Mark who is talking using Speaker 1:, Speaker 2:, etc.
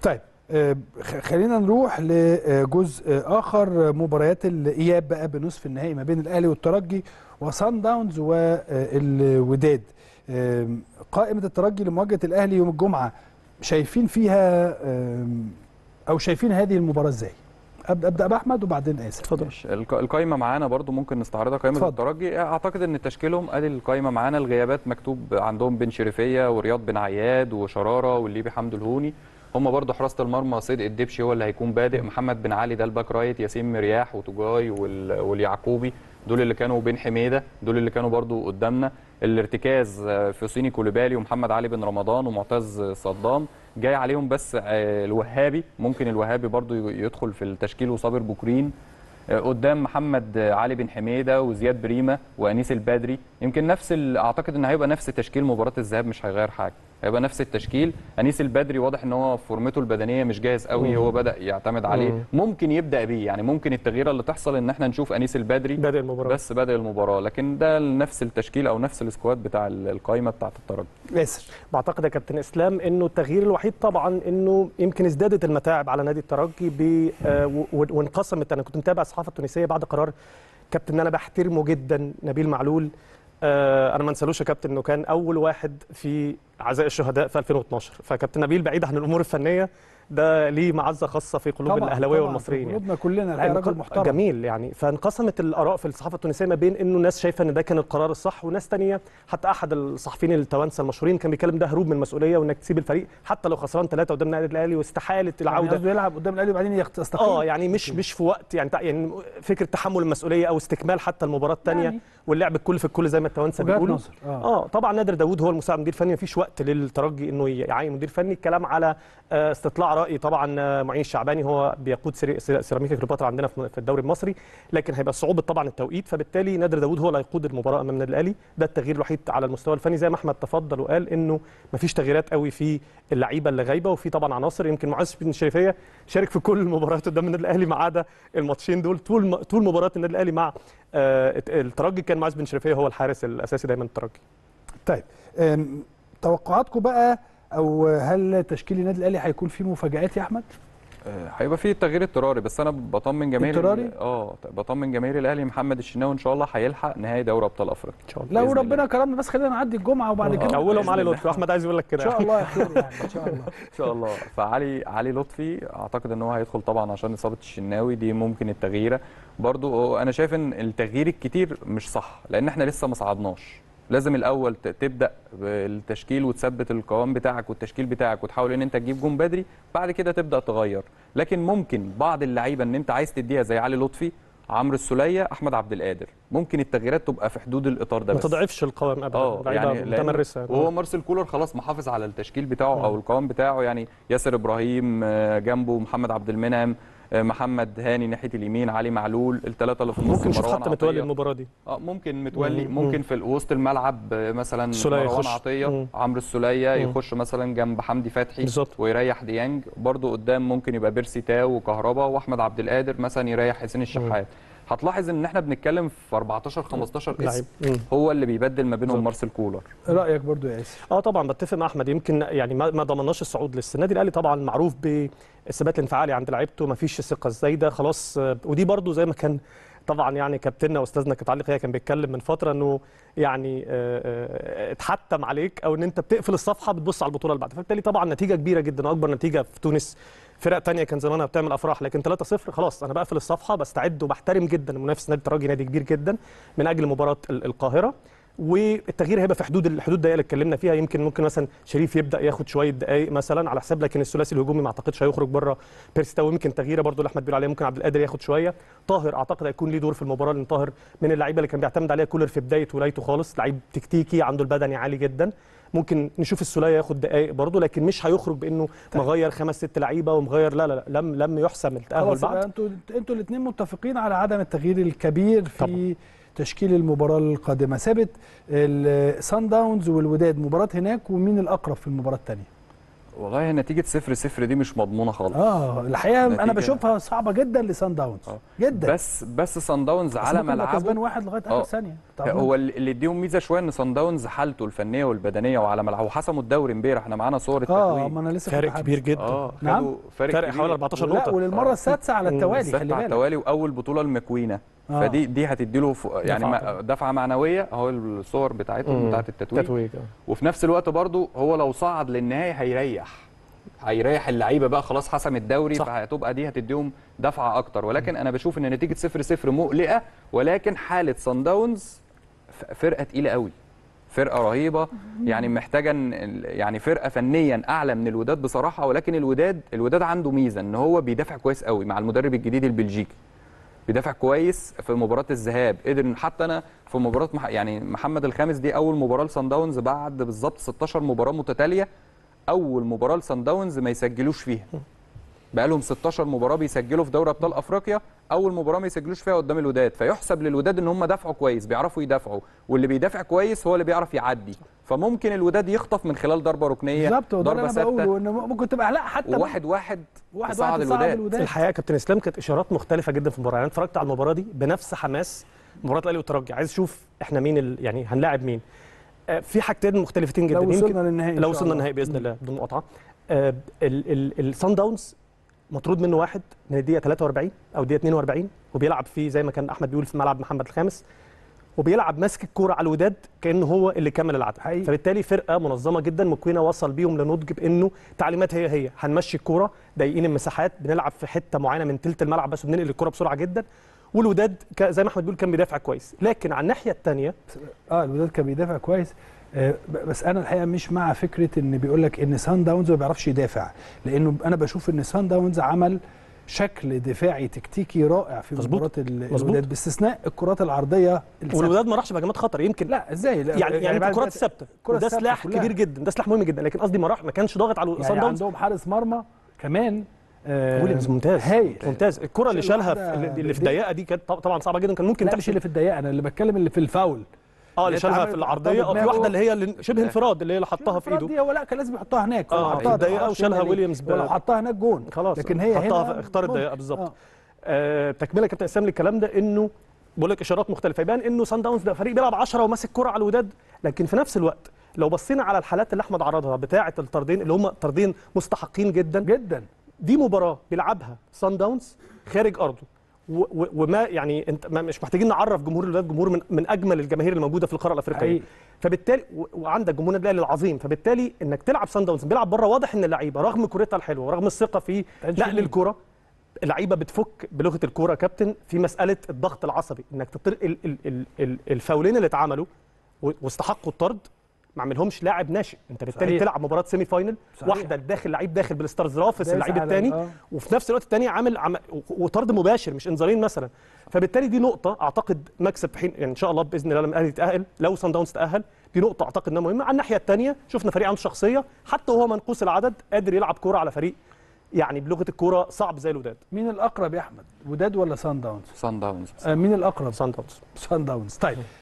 Speaker 1: طيب آه، خ- خلينا نروح لجزء اخر مباريات الاياب بقى بنصف النهائي ما بين الاهلي والترجي وصن داونز والوداد آم، قائمه الترجي لمواجهه الاهلي يوم الجمعه شايفين فيها آم، او شايفين هذه المباراه ازاي أب- ابدا باحمد وبعدين اسف
Speaker 2: اتفضل
Speaker 3: ماشي. الق- القايمه معانا برضو ممكن نستعرضها قائمه
Speaker 1: اتفضل.
Speaker 3: الترجي اعتقد ان تشكيلهم ادي القائمه معانا الغيابات مكتوب عندهم بن شريفيه ورياض بن عياد وشراره والليبي حمد الهوني هم برضو حراسه المرمى صدق الدبشي هو اللي هيكون بادئ محمد بن علي ده الباك رايت ياسين مرياح وتجاي وال- واليعقوبي دول اللي كانوا بين حميده دول اللي كانوا برضو قدامنا الارتكاز آه، في صيني كوليبالي ومحمد علي بن رمضان ومعتز صدام جاي عليهم بس آه، الوهابي ممكن الوهابي برضو ي- يدخل في التشكيل وصابر بكرين آه، قدام محمد آه، علي بن حميده وزياد بريمه وانيس البدري يمكن نفس ال- اعتقد ان هيبقى نفس تشكيل مباراه الذهاب مش هيغير حاجه هيبقى نفس التشكيل انيس البدري واضح ان هو فورمته البدنيه مش جاهز قوي
Speaker 2: مم.
Speaker 3: هو بدا يعتمد عليه
Speaker 2: مم.
Speaker 3: ممكن يبدا بيه يعني ممكن التغييره اللي تحصل ان احنا نشوف انيس البدري
Speaker 2: بادئ المباراه
Speaker 3: بس بدا المباراه لكن ده نفس التشكيل او نفس السكواد بتاع ال- القايمه بتاعه الترجي
Speaker 1: ياسر
Speaker 2: بعتقد يا كابتن اسلام انه التغيير الوحيد طبعا انه يمكن ازدادت المتاعب على نادي الترجي ب آه، و- و- وانقسمت انا كنت متابع الصحافه التونسيه بعد قرار كابتن انا بحترمه جدا نبيل معلول آه، انا ما انسالوش يا كابتن انه كان اول واحد في عزاء الشهداء في 2012 فكابتن نبيل بعيد عن الامور الفنيه ده ليه معزه خاصه في قلوب
Speaker 1: طبعاً،
Speaker 2: الاهلاويه
Speaker 1: طبعاً،
Speaker 2: والمصريين
Speaker 1: في
Speaker 2: يعني.
Speaker 1: قلوبنا كلنا الحقيقه راجل محترم
Speaker 2: جميل يعني فانقسمت الاراء في الصحافه التونسيه ما بين انه ناس شايفه ان ده كان القرار الصح وناس تانية حتى احد الصحفيين التوانسه المشهورين كان بيتكلم ده هروب من المسؤوليه وانك تسيب الفريق حتى لو خسران ثلاثه قدام النادي الاهلي واستحاله
Speaker 1: يعني
Speaker 2: العوده
Speaker 1: قصده يلعب قدام الاهلي وبعدين يخت- يستقيل
Speaker 2: اه يعني مش مش في وقت يعني تع- يعني فكره تحمل المسؤوليه او استكمال حتى المباراه الثانيه
Speaker 1: يعني.
Speaker 2: واللعب الكل في الكل زي ما التوانسه
Speaker 1: وجهات
Speaker 2: بيقولوا
Speaker 1: نظر اه
Speaker 2: اه طبعا نادر داوود هو المساعد مدير فني مفيش وقت للترجي انه يعين مدير فني الكلام على آه، استطلاع راي طبعا آه، معين الشعباني هو بيقود سيري- سيرا- سيراميكا كليوباترا عندنا في في الدوري المصري لكن هيبقى صعوبه طبعا التوقيت فبالتالي نادر داوود هو اللي هيقود المباراه امام النادي الاهلي ده التغيير الوحيد على المستوى الفني زي ما احمد تفضل وقال انه مفيش تغييرات قوي في اللعيبه اللي غايبه وفي طبعا عناصر يمكن معز بن شريفيه شارك في كل المباريات قدام النادي الاهلي ما عدا الماتشين دول طول طول مباراه النادي الاهلي مع آه، الترجي كان معز بن شريفيه هو الحارس الاساسي دايما الترجي
Speaker 1: طيب أم، توقعاتكم بقى او هل تشكيل النادي الاهلي هيكون فيه مفاجآت يا احمد؟
Speaker 3: آه، هيبقى فيه تغيير اضطراري بس انا بطمن جماهير
Speaker 1: اضطراري؟
Speaker 3: اه بطمن جماهير الاهلي محمد الشناوي ان شاء الله هيلحق نهائي دوري ابطال افريقيا
Speaker 2: ان شاء الله
Speaker 1: لو
Speaker 3: بإذن
Speaker 1: ربنا
Speaker 3: الله.
Speaker 1: كرمنا بس خلينا نعدي الجمعه وبعد كده
Speaker 2: اولهم
Speaker 3: بإذن
Speaker 2: علي
Speaker 3: الله.
Speaker 2: لطفي احمد عايز يقول لك
Speaker 1: ان
Speaker 2: كده
Speaker 1: شاء الله يا خير يعني ان شاء الله
Speaker 3: ان شاء الله فعلي علي لطفي اعتقد ان هو هيدخل طبعا عشان اصابه الشناوي دي ممكن التغييره برضو انا شايف ان التغيير الكتير مش صح لان احنا لسه ما صعدناش لازم الاول ت- تبدا بالتشكيل وتثبت القوام بتاعك والتشكيل بتاعك وتحاول ان انت تجيب جون بدري بعد كده تبدا تغير لكن ممكن بعض اللعيبه ان انت عايز تديها زي علي لطفي عمرو السوليه احمد عبد القادر ممكن التغييرات تبقى في حدود الاطار ده
Speaker 2: ما
Speaker 3: بس
Speaker 2: تضعفش القوام ابدا
Speaker 3: اه
Speaker 2: لعيبة
Speaker 3: يعني لأن-
Speaker 2: متمرسه
Speaker 3: وهو مارسيل كولر خلاص محافظ على التشكيل بتاعه او القوام بتاعه يعني ياسر ابراهيم آه، جنبه محمد عبد المنعم آه، محمد هاني ناحيه اليمين علي معلول الثلاثه اللي في النص
Speaker 2: ممكن نشوف
Speaker 3: مروان
Speaker 2: حتى متولي
Speaker 3: عطية.
Speaker 2: المباراه دي
Speaker 3: اه ممكن متولي
Speaker 2: مم.
Speaker 3: ممكن في وسط الملعب آه، مثلا
Speaker 2: السولية
Speaker 3: مروان
Speaker 2: يخش.
Speaker 3: عطيه
Speaker 2: مم.
Speaker 3: عمرو السوليه
Speaker 2: مم.
Speaker 3: يخش مثلا جنب حمدي فتحي
Speaker 2: بالظبط.
Speaker 3: ويريح ديانج برضو قدام ممكن يبقى بيرسي تاو وكهربا واحمد عبد القادر مثلا يريح حسين الشحات هتلاحظ ان احنا بنتكلم في 14 15
Speaker 2: لعيب
Speaker 3: اسم
Speaker 2: مم.
Speaker 3: هو اللي بيبدل ما بينهم
Speaker 2: بالظبط.
Speaker 3: مارسيل كولر
Speaker 1: رايك برضو يا ياسر
Speaker 2: اه طبعا بتفق مع احمد يمكن يعني ما ما ضمناش الصعود لسه النادي الاهلي طبعا معروف بالثبات الانفعالي عند لعيبته ما فيش الثقه الزايده خلاص آه، ودي برضو زي ما كان طبعا يعني كابتننا واستاذنا كابتن علي قيا كان بيتكلم من فتره انه يعني آه، آه، اتحتم عليك او ان انت بتقفل الصفحه بتبص على البطوله اللي بعدها فبالتالي طبعا نتيجه كبيره جدا واكبر نتيجه في تونس فرق تانية كان زمانها بتعمل افراح لكن 3-0 خلاص انا بقفل الصفحه بستعد وبحترم جدا منافس نادي الترجي نادي كبير جدا من اجل مباراه ال- القاهره والتغيير هيبقى في حدود الحدود الدقائق اللي اتكلمنا فيها يمكن ممكن مثلا شريف يبدا ياخد شويه دقائق مثلا على حساب لكن الثلاثي الهجومي ما اعتقدش هيخرج بره بيرسي تاو يمكن تغييره برضو اللي احمد بيقول عليه ممكن عبد القادر ياخد شويه طاهر اعتقد هيكون ليه دور في المباراه لان طاهر من اللعيبه اللي كان بيعتمد عليها كولر في بدايه ولايته خالص لعيب تكتيكي عنده البدني عالي جدا ممكن نشوف السوليه ياخد دقائق برضه لكن مش هيخرج بانه مغير خمس ست لعيبه ومغير لا لا لا لم لم يحسم التاهل
Speaker 1: خلاص
Speaker 2: بعد
Speaker 1: يبقى انتوا انتوا الاثنين متفقين على عدم التغيير الكبير في
Speaker 2: طبعا.
Speaker 1: تشكيل المباراه القادمه ثابت السان داونز والوداد مباراه هناك ومين الاقرب في المباراه الثانيه
Speaker 3: والله نتيجه 0 0 دي مش مضمونه خالص
Speaker 1: اه الحقيقه انا
Speaker 3: نتيجة-
Speaker 1: بشوفها صعبه جدا لسان داونز
Speaker 3: آه.
Speaker 1: جدا
Speaker 3: بس بس صن داونز
Speaker 1: بس
Speaker 3: على
Speaker 1: ممكن يبقى كسبان
Speaker 3: ملعبه
Speaker 1: واحد لغايه
Speaker 3: آه.
Speaker 1: اخر ثانيه طبعاً.
Speaker 3: هو اللي اللي اديهم ميزه شويه ان صن داونز حالته الفنيه والبدنيه وعلى ملعبه وحسموا الدوري امبارح احنا معانا صور
Speaker 1: اه
Speaker 3: التتويج
Speaker 1: ما انا لسه كنت
Speaker 2: فارق
Speaker 1: حابب-
Speaker 2: كبير جدا
Speaker 3: اه
Speaker 1: نعم.
Speaker 3: خدوا فارق
Speaker 2: فرق
Speaker 3: كبير.
Speaker 2: حوالي 14
Speaker 1: لا
Speaker 2: نقطه
Speaker 1: وللمره
Speaker 3: آه.
Speaker 1: السادسه على
Speaker 2: مم.
Speaker 1: التوالي
Speaker 3: الست
Speaker 1: خلي
Speaker 3: على
Speaker 1: بالك
Speaker 3: التوالي واول بطوله المكوينه
Speaker 1: آه.
Speaker 3: فدي دي هتديله ف... يعني
Speaker 2: دفعة
Speaker 3: ما-
Speaker 2: طبعاً.
Speaker 3: دفعه معنويه اهو الصور بتاعتهم
Speaker 2: مم.
Speaker 3: بتاعت التتويج
Speaker 2: تتويج آه.
Speaker 3: وفي نفس الوقت برضو هو لو صعد للنهائي هيريح هيريح اللعيبه بقى خلاص حسم الدوري
Speaker 2: صح.
Speaker 3: فهتبقى دي هتديهم دفعه اكتر ولكن انا بشوف ان نتيجه 0 0 مقلقه ولكن حاله صن داونز ف- فرقه تقيله قوي فرقه رهيبه يعني محتاجه إن ال- يعني فرقه فنيا اعلى من الوداد بصراحه ولكن الوداد الوداد عنده ميزه ان هو بيدافع كويس قوي مع المدرب الجديد البلجيكي بيدافع كويس في مباراه الذهاب قدر حتى انا في مباراه مح... يعني محمد الخامس دي اول مباراه لصن داونز بعد بالظبط 16 مباراه متتاليه اول مباراه لصن داونز ما يسجلوش فيها بقى لهم 16 مباراه بيسجلوا في دوري ابطال افريقيا اول مباراه ما يسجلوش فيها قدام الوداد فيحسب للوداد ان هم دافعوا كويس بيعرفوا يدافعوا واللي بيدافع كويس هو اللي بيعرف يعدي فممكن الوداد يخطف من خلال ضربه ركنيه
Speaker 1: بالظبط وده اللي
Speaker 3: ضربه
Speaker 1: انا بقوله
Speaker 3: ثابته
Speaker 1: ان ممكن تبقى لا حتى
Speaker 3: وواحد واحد
Speaker 1: واحد
Speaker 3: تصعد
Speaker 1: واحد تصعد
Speaker 3: الوداد
Speaker 1: الوداد
Speaker 2: الحقيقه يا كابتن اسلام كانت اشارات مختلفه جدا في المباراه يعني أنا اتفرجت على المباراه دي بنفس حماس مباراه الاهلي والترجي عايز اشوف احنا مين ال... يعني هنلاعب مين آه، في حاجتين مختلفتين جدا
Speaker 1: لو
Speaker 2: يمكن
Speaker 1: وصلنا للنهائي إن
Speaker 2: لو
Speaker 1: شاء
Speaker 2: وصلنا
Speaker 1: الله.
Speaker 2: النهائي باذن الله بدون مقاطعه آه، الصن داونز مطرود منه واحد من الدقيقه 43 او الدقيقه 42 وبيلعب فيه زي ما كان احمد بيقول في ملعب محمد الخامس وبيلعب ماسك الكوره على الوداد كانه هو اللي كمل العدد
Speaker 1: حقيقي.
Speaker 2: فبالتالي فرقه منظمه جدا مكوينه وصل بيهم لنضج بانه تعليمات هي هي هنمشي الكوره ضايقين المساحات بنلعب في حته معينه من تلت الملعب بس بننقل الكوره بسرعه جدا والوداد ك- زي ما احمد بيقول كان بيدافع كويس لكن على الناحيه الثانيه
Speaker 1: اه الوداد كان بيدافع كويس آه، ب- بس انا الحقيقه مش مع فكره ان بيقول لك ان سان داونز ما بيعرفش يدافع لانه انا بشوف ان سان داونز عمل شكل دفاعي تكتيكي رائع في
Speaker 2: مظبوط.
Speaker 1: مباراه ال-
Speaker 2: مظبوط.
Speaker 1: الوداد باستثناء الكرات العرضيه الثابتة.
Speaker 2: والوداد ما راحش بهجمات خطر يمكن
Speaker 1: لا ازاي لا
Speaker 2: يعني يعني
Speaker 1: بعد
Speaker 2: الكرات
Speaker 1: كده-
Speaker 2: الثابته
Speaker 1: الكرة
Speaker 2: وده
Speaker 1: الثابتة
Speaker 2: سلاح
Speaker 1: كلها.
Speaker 2: كبير جدا ده سلاح مهم جدا لكن قصدي ما راح ما كانش ضاغط على
Speaker 1: يعني
Speaker 2: صن داونز
Speaker 1: عندهم حارس مرمى كمان آه،
Speaker 2: ويليامز ممتاز
Speaker 1: هايل
Speaker 2: ممتاز الكره اللي
Speaker 1: شال
Speaker 2: شالها
Speaker 1: واحدة
Speaker 2: في اللي في
Speaker 1: بإيديه.
Speaker 2: الضيقه دي كانت طب- طبعا صعبه جدا كان ممكن
Speaker 1: لا مش
Speaker 2: تحصل
Speaker 1: اللي في الضيقه انا اللي بتكلم اللي في الفاول
Speaker 2: اه اللي
Speaker 1: اللي
Speaker 2: شالها
Speaker 1: اتعملت
Speaker 2: في
Speaker 1: حطها
Speaker 2: العرضيه اه في
Speaker 1: بدماغه.
Speaker 2: واحده اللي هي اللي شبه انفراد اللي هي اللي حطها في ايده
Speaker 1: دي هو لا كان لازم يحطها هناك
Speaker 2: آه،
Speaker 1: فحطها
Speaker 2: في الضيقة
Speaker 1: معرفش
Speaker 2: وشالها
Speaker 1: هنا ليه.
Speaker 2: ويليامز ب-
Speaker 1: ولو حطها هناك جون
Speaker 2: خلاص
Speaker 1: لكن هي
Speaker 2: حطها
Speaker 1: هنا
Speaker 2: في اختار الضيقه
Speaker 1: ممكن.
Speaker 2: بالظبط
Speaker 1: آه.
Speaker 2: آه تكمله كابتن اسلام للكلام ده انه بقول لك اشارات مختلفه يبان انه سان داونز ده فريق بيلعب 10 وماسك كره على الوداد لكن في نفس الوقت لو بصينا على الحالات اللي احمد عرضها بتاعه الطردين اللي هم طردين مستحقين جدا
Speaker 1: جدا
Speaker 2: دي مباراه بيلعبها سان داونز خارج ارضه و- و- وما يعني انت ما مش محتاجين نعرف جمهور الوداد جمهور من, من اجمل الجماهير الموجوده في القاره الافريقيه
Speaker 1: حقيقي.
Speaker 2: فبالتالي و- وعندك جمهور النادي الأهلي العظيم فبالتالي انك تلعب سان داونز بيلعب بره واضح ان اللعيبه رغم كورتها الحلوه ورغم الثقه في
Speaker 1: تنشين.
Speaker 2: نقل الكره اللعيبه بتفك بلغه الكوره يا كابتن في مساله الضغط العصبي انك تطر ال ال ال ال الفاولين اللي اتعملوا و- واستحقوا الطرد ما عملهمش لاعب ناشئ انت بالتالي
Speaker 1: صحيح.
Speaker 2: بتلعب مباراه سيمي فاينل
Speaker 1: صحيح.
Speaker 2: واحده داخل لعيب داخل بالستارز رافس
Speaker 1: دايس
Speaker 2: اللعيب
Speaker 1: على-
Speaker 2: الثاني
Speaker 1: آه.
Speaker 2: وفي نفس الوقت الثاني عامل عم... و- وطرد مباشر مش انذارين مثلا فبالتالي دي نقطه اعتقد مكسب في حين يعني ان شاء الله باذن الله لما الاهلي يتاهل لو سان داونز تاهل دي نقطه اعتقد انها مهمه على الناحيه الثانيه شفنا فريق عنده شخصيه حتى وهو منقوص العدد قادر يلعب كوره على فريق يعني بلغه الكوره صعب زي الوداد
Speaker 1: مين الاقرب يا احمد وداد ولا سان داونز
Speaker 3: صن داونز
Speaker 1: آه مين الاقرب
Speaker 2: سان داونز
Speaker 1: سان داونز طيب